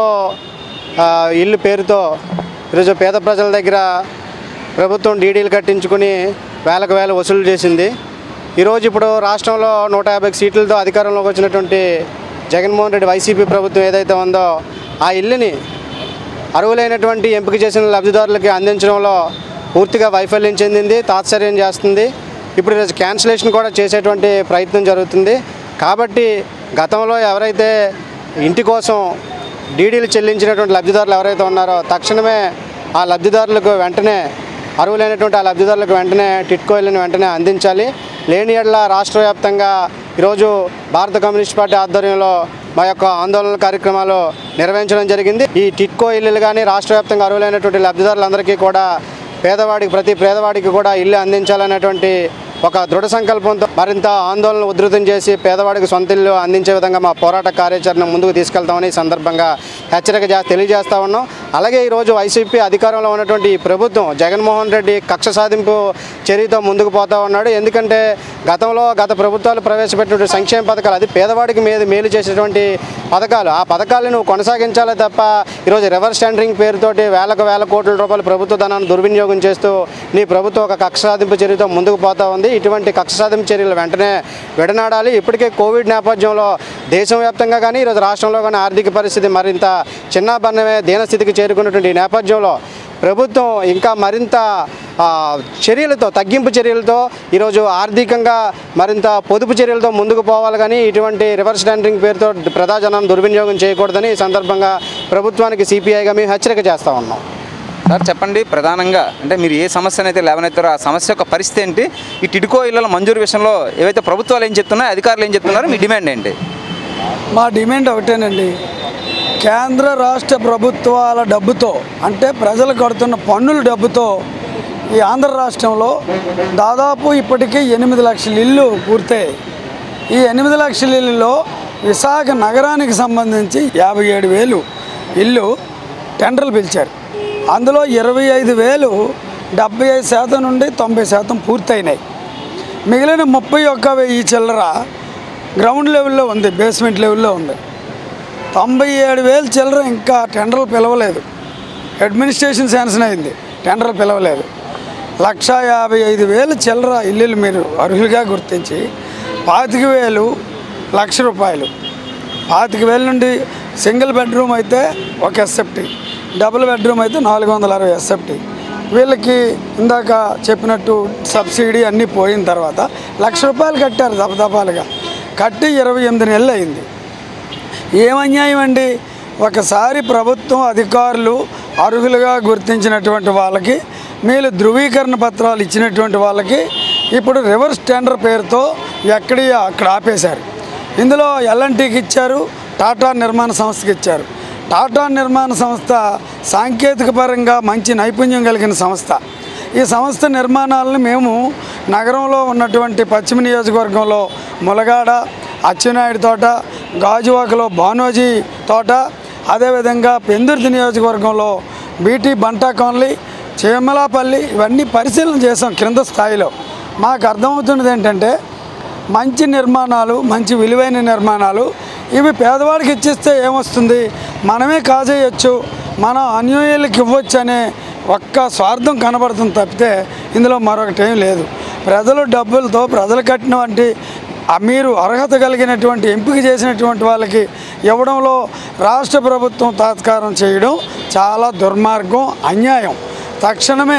ఆ, ఇల్లు పేరుతో ఈరోజు పేద ప్రజల దగ్గర ప్రభుత్వం డీడీలు కట్టించుకుని వేలకు వేల వసూలు చేసింది ఈరోజు ఇప్పుడు రాష్ట్రంలో నూట యాభై సీట్లతో అధికారంలోకి వచ్చినటువంటి జగన్మోహన్ రెడ్డి వైసీపీ ప్రభుత్వం ఏదైతే ఉందో ఆ ఇల్లుని అర్హులైనటువంటి ఎంపిక చేసిన లబ్ధిదారులకి అందించడంలో పూర్తిగా వైఫల్యం చెందింది తాత్సర్యం చేస్తుంది ఇప్పుడు ఈరోజు క్యాన్సిలేషన్ కూడా చేసేటువంటి ప్రయత్నం జరుగుతుంది కాబట్టి గతంలో ఎవరైతే ఇంటి కోసం డీడీలు చెల్లించినటువంటి లబ్ధిదారులు ఎవరైతే ఉన్నారో తక్షణమే ఆ లబ్ధిదారులకు వెంటనే అర్హులైనటువంటి ఆ లబ్ధిదారులకు వెంటనే టిట్కో ఇళ్ళని వెంటనే అందించాలి లేని ఎడల రాష్ట్ర వ్యాప్తంగా ఈరోజు భారత కమ్యూనిస్ట్ పార్టీ ఆధ్వర్యంలో మా యొక్క ఆందోళన కార్యక్రమాలు నిర్వహించడం జరిగింది ఈ టిట్కో ఇల్లులు కానీ రాష్ట్ర వ్యాప్తంగా అర్హులైనటువంటి లబ్ధిదారులందరికీ కూడా పేదవాడికి ప్రతి పేదవాడికి కూడా ఇల్లు అందించాలనేటువంటి ఒక దృఢ సంకల్పంతో మరింత ఆందోళన ఉధృతం చేసి పేదవాడికి సొంత ఇల్లు అందించే విధంగా మా పోరాట కార్యాచరణ ముందుకు తీసుకెళ్తామని ఈ సందర్భంగా హెచ్చరిక చే తెలియజేస్తా ఉన్నాం అలాగే ఈరోజు వైసీపీ అధికారంలో ఉన్నటువంటి ఈ ప్రభుత్వం జగన్మోహన్ రెడ్డి కక్ష సాధింపు చర్యతో ముందుకు పోతా ఉన్నాడు ఎందుకంటే గతంలో గత ప్రభుత్వాలు ప్రవేశపెట్టినటువంటి సంక్షేమ పథకాలు అది పేదవాడికి మీద మేలు చేసేటువంటి పథకాలు ఆ పథకాలను నువ్వు కొనసాగించాలే తప్ప ఈరోజు రివర్స్ టెండరింగ్ పేరుతోటి వేలకు వేల కోట్ల రూపాయల ప్రభుత్వ ధనాన్ని దుర్వినియోగం చేస్తూ నీ ప్రభుత్వం ఒక కక్ష సాధింపు చర్యతో ముందుకు పోతా ఉంది ఇటువంటి కక్ష సాధింపు చర్యలు వెంటనే విడనాడాలి ఇప్పటికే కోవిడ్ నేపథ్యంలో దేశవ్యాప్తంగా కానీ ఈరోజు రాష్ట్రంలో కానీ ఆర్థిక పరిస్థితి మరింత చిన్నాభన్నమే దీనస్థితికి చేరుకున్నటువంటి ఈ నేపథ్యంలో ప్రభుత్వం ఇంకా మరింత ఆ, చర్యలతో తగ్గింపు చర్యలతో ఈరోజు ఆర్థికంగా మరింత పొదుపు చర్యలతో ముందుకు పోవాలి కానీ ఇటువంటి రివర్స్ టెండరింగ్ పేరుతో ప్రజాజనం దుర్వినియోగం చేయకూడదని ఈ సందర్భంగా ప్రభుత్వానికి సిపిఐగా మేము హెచ్చరిక చేస్తూ ఉన్నాం సార్ చెప్పండి ప్రధానంగా అంటే మీరు ఏ సమస్యను అయితే లేవనెత్తారో ఆ సమస్య యొక్క పరిస్థితి ఏంటి ఈ టిడ్కో ఇళ్ల మంజూరు విషయంలో ఏవైతే ప్రభుత్వాలు ఏం చెప్తున్నాయో అధికారులు ఏం చెప్తున్నారో మీ డిమాండ్ ఏంటి మా డిమాండ్ ఒకటేనండి కేంద్ర రాష్ట్ర ప్రభుత్వాల డబ్బుతో అంటే ప్రజలు కడుతున్న పన్నుల డబ్బుతో ఈ ఆంధ్ర రాష్ట్రంలో దాదాపు ఇప్పటికీ ఎనిమిది లక్షల ఇల్లు పూర్తయ్యాయి ఈ ఎనిమిది లక్షల ఇల్లులో విశాఖ నగరానికి సంబంధించి యాభై ఏడు వేలు ఇల్లు టెండర్లు పిలిచారు అందులో ఇరవై ఐదు వేలు డెబ్బై ఐదు శాతం నుండి తొంభై శాతం పూర్తయినాయి మిగిలిన ముప్పై ఒక్క వెయ్యి చిల్లర గ్రౌండ్ లెవెల్లో ఉంది బేస్మెంట్ లెవెల్లో ఉంది తొంభై ఏడు వేలు చిల్లర ఇంకా టెండర్లు పిలవలేదు అడ్మినిస్ట్రేషన్ శాంక్షన్ అయింది టెండర్లు పిలవలేదు లక్ష యాభై ఐదు వేలు చిల్లర ఇల్లులు మీరు అర్హులుగా గుర్తించి పాతిక వేలు లక్ష రూపాయలు పాతిక వేల నుండి సింగిల్ బెడ్రూమ్ అయితే ఒక ఎస్ఎఫ్టీ డబుల్ బెడ్రూమ్ అయితే నాలుగు వందల అరవై ఎస్ఎఫ్టీ వీళ్ళకి ఇందాక చెప్పినట్టు సబ్సిడీ అన్నీ పోయిన తర్వాత లక్ష రూపాయలు కట్టారు దపదపాలుగా కట్టి ఇరవై ఎనిమిది నెలలు అయింది ఏం అన్యాయం అండి ఒకసారి ప్రభుత్వం అధికారులు అర్హులుగా గుర్తించినటువంటి వాళ్ళకి మీరు ధృవీకరణ పత్రాలు ఇచ్చినటువంటి వాళ్ళకి ఇప్పుడు రివర్స్ టెండర్ పేరుతో ఎక్కడి అక్కడ ఆపేశారు ఇందులో ఎల్ఎన్టీకి ఇచ్చారు టాటా నిర్మాణ సంస్థకి ఇచ్చారు టాటా నిర్మాణ సంస్థ సాంకేతిక పరంగా మంచి నైపుణ్యం కలిగిన సంస్థ ఈ సంస్థ నిర్మాణాలను మేము నగరంలో ఉన్నటువంటి పశ్చిమ నియోజకవర్గంలో ములగాడ అచ్చెన్నాయుడు తోట గాజువాకలో బానోజీ తోట అదేవిధంగా పెందుర్తి నియోజకవర్గంలో బీటీ బంటా కాలనీ చేమలాపల్లి ఇవన్నీ పరిశీలన చేసాం క్రింద స్థాయిలో మాకు అర్థమవుతున్నది ఏంటంటే మంచి నిర్మాణాలు మంచి విలువైన నిర్మాణాలు ఇవి పేదవాడికి ఇచ్చిస్తే ఏమొస్తుంది మనమే కాజేయచ్చు మనం అన్యోన్యులకు ఇవ్వచ్చు అనే ఒక్క స్వార్థం కనబడుతుంది తప్పితే ఇందులో మరొకటి ఏం లేదు ప్రజలు డబ్బులతో ప్రజలు కట్టినటువంటి ఆ మీరు అర్హత కలిగినటువంటి ఎంపిక చేసినటువంటి వాళ్ళకి ఇవ్వడంలో రాష్ట్ర ప్రభుత్వం తాత్కారం చేయడం చాలా దుర్మార్గం అన్యాయం తక్షణమే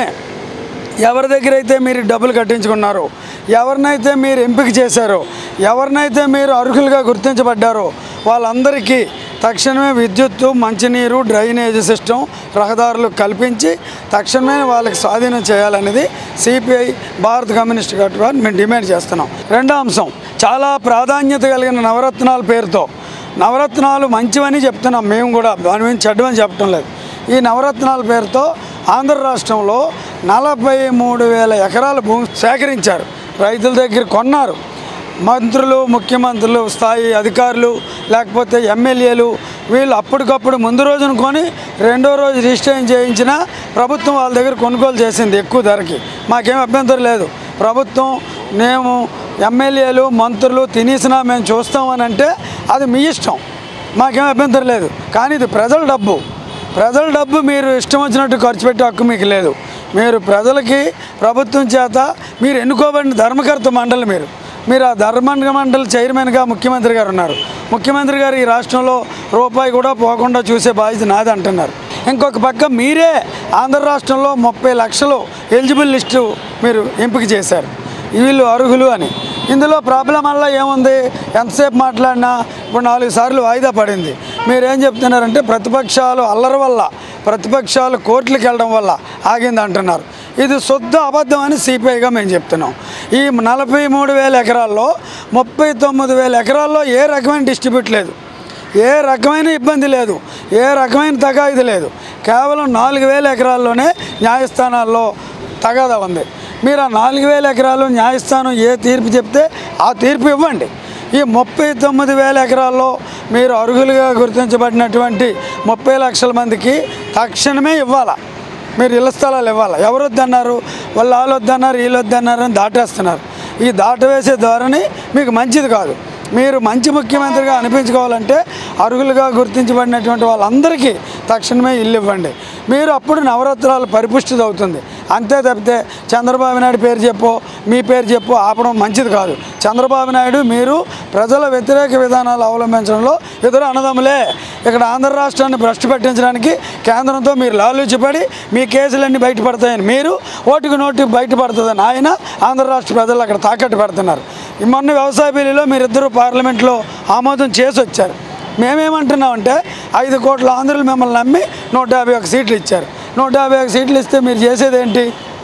ఎవరి దగ్గర అయితే మీరు డబ్బులు కట్టించుకున్నారో ఎవరినైతే మీరు ఎంపిక చేశారో ఎవరినైతే మీరు అర్హులుగా గుర్తించబడ్డారో వాళ్ళందరికీ తక్షణమే విద్యుత్తు మంచినీరు డ్రైనేజ్ సిస్టమ్ రహదారులు కల్పించి తక్షణమే వాళ్ళకి స్వాధీనం చేయాలనేది సిపిఐ భారత కమ్యూనిస్ట్ పార్టీ వారు మేము డిమాండ్ చేస్తున్నాం రెండో అంశం చాలా ప్రాధాన్యత కలిగిన నవరత్నాల పేరుతో నవరత్నాలు మంచివని చెప్తున్నాం మేము కూడా దాని మీద చెడ్డమని చెప్పడం లేదు ఈ నవరత్నాల పేరుతో ఆంధ్ర రాష్ట్రంలో నలభై మూడు వేల ఎకరాల భూమి సేకరించారు రైతుల దగ్గర కొన్నారు మంత్రులు ముఖ్యమంత్రులు స్థాయి అధికారులు లేకపోతే ఎమ్మెల్యేలు వీళ్ళు అప్పటికప్పుడు ముందు రోజున కొని రెండో రోజు రిజిస్ట్రేషన్ చేయించిన ప్రభుత్వం వాళ్ళ దగ్గర కొనుగోలు చేసింది ఎక్కువ ధరకి మాకేం అభ్యంతరం లేదు ప్రభుత్వం మేము ఎమ్మెల్యేలు మంత్రులు తినేసినా మేము చూస్తామని అంటే అది మీ ఇష్టం మాకేం అభ్యంతరం లేదు కానీ ఇది ప్రజల డబ్బు ప్రజల డబ్బు మీరు ఇష్టం వచ్చినట్టు ఖర్చు పెట్టే హక్కు మీకు లేదు మీరు ప్రజలకి ప్రభుత్వం చేత మీరు ఎన్నుకోబడిన ధర్మకర్త మండలి మీరు మీరు ఆ ధర్మ మండలి చైర్మన్గా ముఖ్యమంత్రి గారు ఉన్నారు ముఖ్యమంత్రి గారు ఈ రాష్ట్రంలో రూపాయి కూడా పోకుండా చూసే బాధ్యత నాది అంటున్నారు ఇంకొక పక్క మీరే ఆంధ్ర రాష్ట్రంలో ముప్పై లక్షలు ఎలిజిబుల్ లిస్టు మీరు ఎంపిక చేశారు వీళ్ళు అర్హులు అని ఇందులో ప్రాబ్లం వల్ల ఏముంది ఎంతసేపు మాట్లాడినా ఇప్పుడు నాలుగు సార్లు వాయిదా పడింది మీరేం చెప్తున్నారంటే ప్రతిపక్షాలు అల్లరి వల్ల ప్రతిపక్షాలు కోర్టులకు వెళ్ళడం వల్ల ఆగింది అంటున్నారు ఇది శుద్ధ అబద్ధం అని సిపిఐగా మేము చెప్తున్నాం ఈ నలభై మూడు వేల ఎకరాల్లో ముప్పై తొమ్మిది వేల ఎకరాల్లో ఏ రకమైన డిస్ట్రిబ్యూట్ లేదు ఏ రకమైన ఇబ్బంది లేదు ఏ రకమైన తగాయిది లేదు కేవలం నాలుగు వేల ఎకరాల్లోనే న్యాయస్థానాల్లో తగాదా ఉంది మీరు ఆ నాలుగు వేల ఎకరాలు న్యాయస్థానం ఏ తీర్పు చెప్తే ఆ తీర్పు ఇవ్వండి ఈ ముప్పై తొమ్మిది వేల ఎకరాల్లో మీరు అర్హులుగా గుర్తించబడినటువంటి ముప్పై లక్షల మందికి తక్షణమే ఇవ్వాలా మీరు ఇళ్ల స్థలాలు ఇవ్వాలి ఎవరు వద్దన్నారు వాళ్ళు వాళ్ళు వద్దన్నారు వీళ్ళు వద్దన్నారు అని దాటేస్తున్నారు ఈ దాటవేసే ధోరణి మీకు మంచిది కాదు మీరు మంచి ముఖ్యమంత్రిగా అనిపించుకోవాలంటే అర్హులుగా గుర్తించబడినటువంటి వాళ్ళందరికీ తక్షణమే ఇల్లు ఇవ్వండి మీరు అప్పుడు నవరత్నాలు పరిపుష్టిది అవుతుంది అంతే తప్పితే చంద్రబాబు నాయుడు పేరు చెప్పు మీ పేరు చెప్పు ఆపడం మంచిది కాదు చంద్రబాబు నాయుడు మీరు ప్రజల వ్యతిరేక విధానాలు అవలంబించడంలో ఇద్దరు అన్నదమ్ములే ఇక్కడ ఆంధ్ర రాష్ట్రాన్ని భ్రష్టు పట్టించడానికి కేంద్రంతో మీరు లాలూచిపడి మీ కేసులన్నీ బయటపడతాయని మీరు ఓటుకు నోటుకు బయటపడుతుందని ఆయన ఆంధ్ర రాష్ట్ర ప్రజలు అక్కడ తాకట్టు పెడుతున్నారు ఈ మొన్న వ్యవసాయ బిల్లులో మీరిద్దరూ పార్లమెంట్లో ఆమోదం చేసి వచ్చారు మేమేమంటున్నామంటే ఐదు కోట్ల ఆంధ్రులు మిమ్మల్ని నమ్మి నూట యాభై ఒక సీట్లు ఇచ్చారు నూట యాభై ఒక సీట్లు ఇస్తే మీరు చేసేది ఏంటి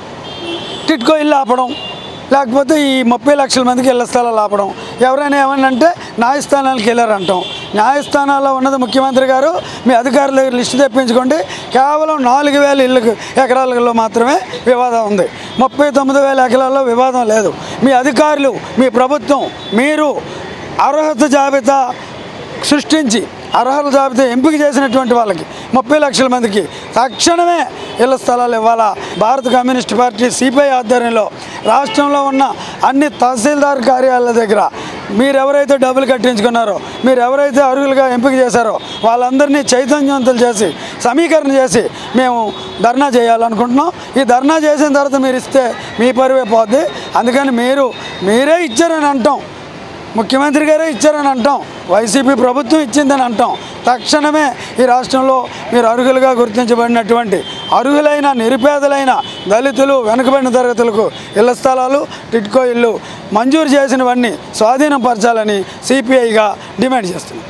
టిట్కో ఇల్లు ఆపడం లేకపోతే ఈ ముప్పై లక్షల మందికి ఇళ్ల స్థలాలు ఆపడం ఎవరైనా ఏమన్నా అంటే న్యాయస్థానాలకు వెళ్ళారంటాం న్యాయస్థానాల్లో ఉన్నది ముఖ్యమంత్రి గారు మీ అధికారుల దగ్గర లిస్టు తెప్పించుకోండి కేవలం నాలుగు వేల ఇళ్ళకు ఎకరాలలో మాత్రమే వివాదం ఉంది ముప్పై తొమ్మిది వేల ఎకరాల్లో వివాదం లేదు మీ అధికారులు మీ ప్రభుత్వం మీరు అర్హత జాబితా సృష్టించి అర్హుల జాబితా ఎంపిక చేసినటువంటి వాళ్ళకి ముప్పై లక్షల మందికి తక్షణమే ఇళ్ల స్థలాలు ఇవ్వాలా భారత కమ్యూనిస్ట్ పార్టీ సిపిఐ ఆధ్వర్యంలో రాష్ట్రంలో ఉన్న అన్ని తహసీల్దార్ కార్యాలయాల దగ్గర మీరు ఎవరైతే డబ్బులు కట్టించుకున్నారో మీరు ఎవరైతే అర్హులుగా ఎంపిక చేశారో వాళ్ళందరినీ చైతన్యవంతులు చేసి సమీకరణ చేసి మేము ధర్నా చేయాలనుకుంటున్నాం ఈ ధర్నా చేసిన తర్వాత మీరు ఇస్తే మీ పరువే పోద్ది అందుకని మీరు మీరే ఇచ్చారని అంటాం ముఖ్యమంత్రి గారే ఇచ్చారని అంటాం వైసీపీ ప్రభుత్వం ఇచ్చిందని అంటాం తక్షణమే ఈ రాష్ట్రంలో మీరు అర్హులుగా గుర్తించబడినటువంటి అర్హులైన నిరుపేదలైన దళితులు వెనుకబడిన తరగతులకు ఇళ్ల స్థలాలు టిట్కో ఇల్లు మంజూరు చేసినవన్నీ స్వాధీనం పరచాలని సిపిఐగా డిమాండ్ చేస్తున్నాం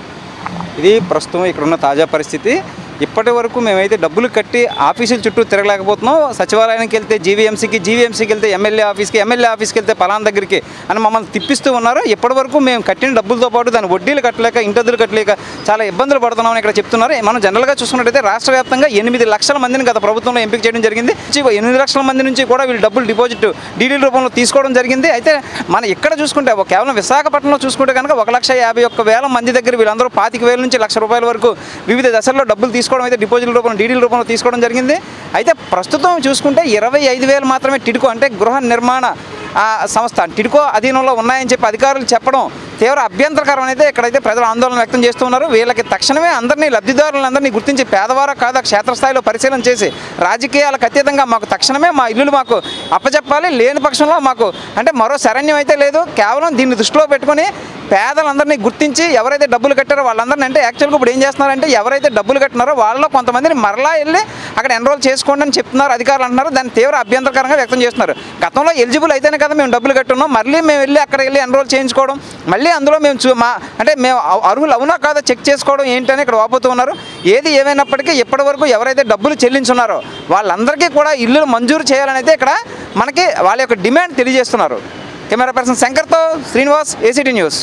ఇది ప్రస్తుతం ఇక్కడ ఉన్న తాజా పరిస్థితి ఇప్పటి వరకు మేమైతే డబ్బులు కట్టి ఆఫీసుల చుట్టూ తిరగలేకపోతున్నాం సచివాలయానికి వెళ్తే జీవీఎంసీకి జీవీఎంసీకి వెళ్తే ఎమ్మెల్యే ఆఫీస్కి ఎమ్మెల్యే ఆఫీస్కి వెళ్తే పలానా దగ్గరికి అని మమ్మల్ని తిప్పిస్తూ ఉన్నారు ఇప్పటి వరకు మేము కట్టిన డబ్బులతో పాటు దాని వడ్డీలు కట్టలేక ఇంటద్దులు కట్టలేక చాలా ఇబ్బందులు పడుతున్నామని ఇక్కడ చెప్తున్నారు మనం జనరల్గా చూసుకున్నట్టయితే రాష్ట్ర వ్యాప్తంగా ఎనిమిది లక్షల మందిని గత ప్రభుత్వంలో ఎంపిక చేయడం జరిగింది ఎనిమిది లక్షల మంది నుంచి కూడా వీళ్ళు డబ్బులు డిపాజిట్ డీడీల రూపంలో తీసుకోవడం జరిగింది అయితే మనం ఇక్కడ చూసుకుంటే ఒక కేవలం విశాఖపట్నంలో చూసుకుంటే కనుక ఒక లక్ష యాభై ఒక్క వేల మంది దగ్గర వీళ్ళందరూ పాతిక వేల నుంచి లక్ష రూపాయల వరకు వివిధ దశల్లో డబ్బులు తీసుకోవడం అయితే డిపాజిట్ రూపంలో డీడీల రూపంలో తీసుకోవడం జరిగింది అయితే ప్రస్తుతం చూసుకుంటే ఇరవై ఐదు వేలు మాత్రమే టిడ్కో అంటే గృహ నిర్మాణ ఆ సంస్థ టిడ్కో అధీనంలో ఉన్నాయని చెప్పి అధికారులు చెప్పడం తీవ్ర అభ్యంతరకరం అయితే ఇక్కడైతే ప్రజలు ఆందోళన వ్యక్తం చేస్తున్నారు వీళ్ళకి తక్షణమే అందరినీ లబ్ధిదారులందరినీ గుర్తించి పేదవారా కాదా క్షేత్రస్థాయిలో పరిశీలన చేసి రాజకీయాలకు అతీతంగా మాకు తక్షణమే మా ఇల్లులు మాకు అప్పచెప్పాలి లేని పక్షంలో మాకు అంటే మరో శరణ్యం అయితే లేదు కేవలం దీన్ని దృష్టిలో పెట్టుకొని పేదలందరినీ గుర్తించి ఎవరైతే డబ్బులు కట్టారో వాళ్ళందరినీ అంటే యాక్చువల్గా ఇప్పుడు ఏం చేస్తున్నారంటే ఎవరైతే డబ్బులు కట్టినారో వాళ్ళలో కొంతమందిని మరలా వెళ్ళి అక్కడ ఎన్రోల్ చేసుకోండి అని చెప్తున్నారు అధికారులు అంటున్నారు దాన్ని తీవ్ర అభ్యంతరకరంగా వ్యక్తం చేస్తున్నారు గతంలో ఎలిజిబుల్ అయితేనే కదా మేము డబ్బులు కట్టున్నాం మళ్ళీ మేము వెళ్ళి అక్కడ వెళ్ళి ఎన్రోల్ చేయించుకోవడం మళ్ళీ అందులో మేము చూ మా అంటే మేము అ- అర్హులు అవునా కాదా చెక్ చేసుకోవడం ఏంటని ఇక్కడ వాపోతూ ఉన్నారు ఏది ఏమైనప్పటికీ ఇప్పటి వరకు ఎవరైతే డబ్బులు చెల్లించున్నారో వాళ్ళందరికీ కూడా ఇల్లు మంజూరు చేయాలని అయితే ఇక్కడ మనకి వాళ్ళ యొక్క డిమాండ్ తెలియజేస్తున్నారు కెమెరా పర్సన్ శంకర్తో శ్రీనివాస్ ఏసీటీ న్యూస్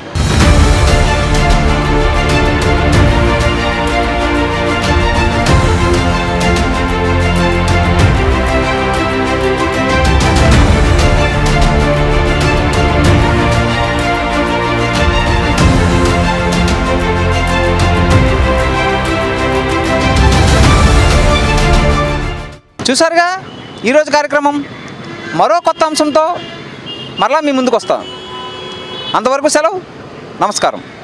చూసారుగా ఈరోజు కార్యక్రమం మరో కొత్త అంశంతో మరలా మీ ముందుకు వస్తాం అంతవరకు సెలవు నమస్కారం